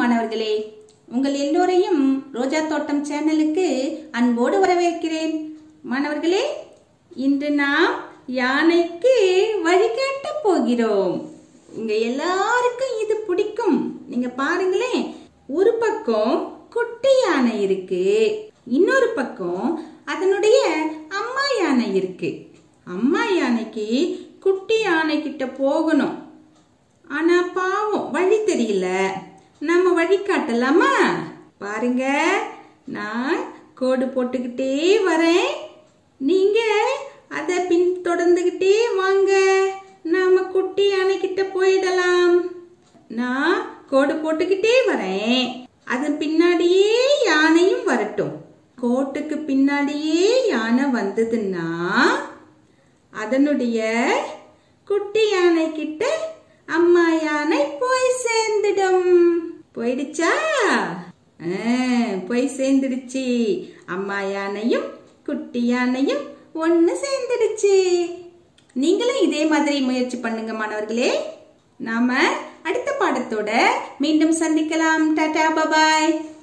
மாணவர்களே உங்கள் எல்லோரையும் ரோஜா தோட்டம் சேனலுக்கு அன்போடு வரவேற்கிறேன் மாணவர்களே இன்று நாம் யானைக்கு வழிகாட்ட போகிறோம் உங்க எல்லாருக்கும் இது பிடிக்கும் நீங்க பாருங்களேன் ஒரு பக்கம் குட்டி யானை இருக்கு இன்னொரு பக்கம் அதனுடைய அம்மா யானை இருக்கு அம்மா யானைக்கு குட்டி யானை கிட்ட போகணும் ஆனா பாவம் வழி தெரியல நம்ம வழி காட்டலாமா பாருங்க நான் கோடு போட்டுக்கிட்டே வரேன் நீங்க அதை பின் தொடர்ந்துகிட்டே வாங்க நாம குட்டி யானை கிட்ட போயிடலாம் நான் கோடு போட்டுக்கிட்டே வரேன் அதன் பின்னாடியே யானையும் வரட்டும் கோட்டுக்கு பின்னாடியே யானை வந்ததுன்னா அதனுடைய குட்டி யானை கிட்ட அம்மா யானை போய் சேர்ந்துடும் போயிடுச்சா ஆ, போய் சேர்ந்துடுச்சு அம்மா யானையும் குட்டி யானையும் ஒன்னு சேர்ந்துடுச்சு நீங்களும் இதே மாதிரி முயற்சி பண்ணுங்க மாணவர்களே நாம அடுத்த பாடத்தோட மீண்டும் சந்திக்கலாம் டாடா பபாய்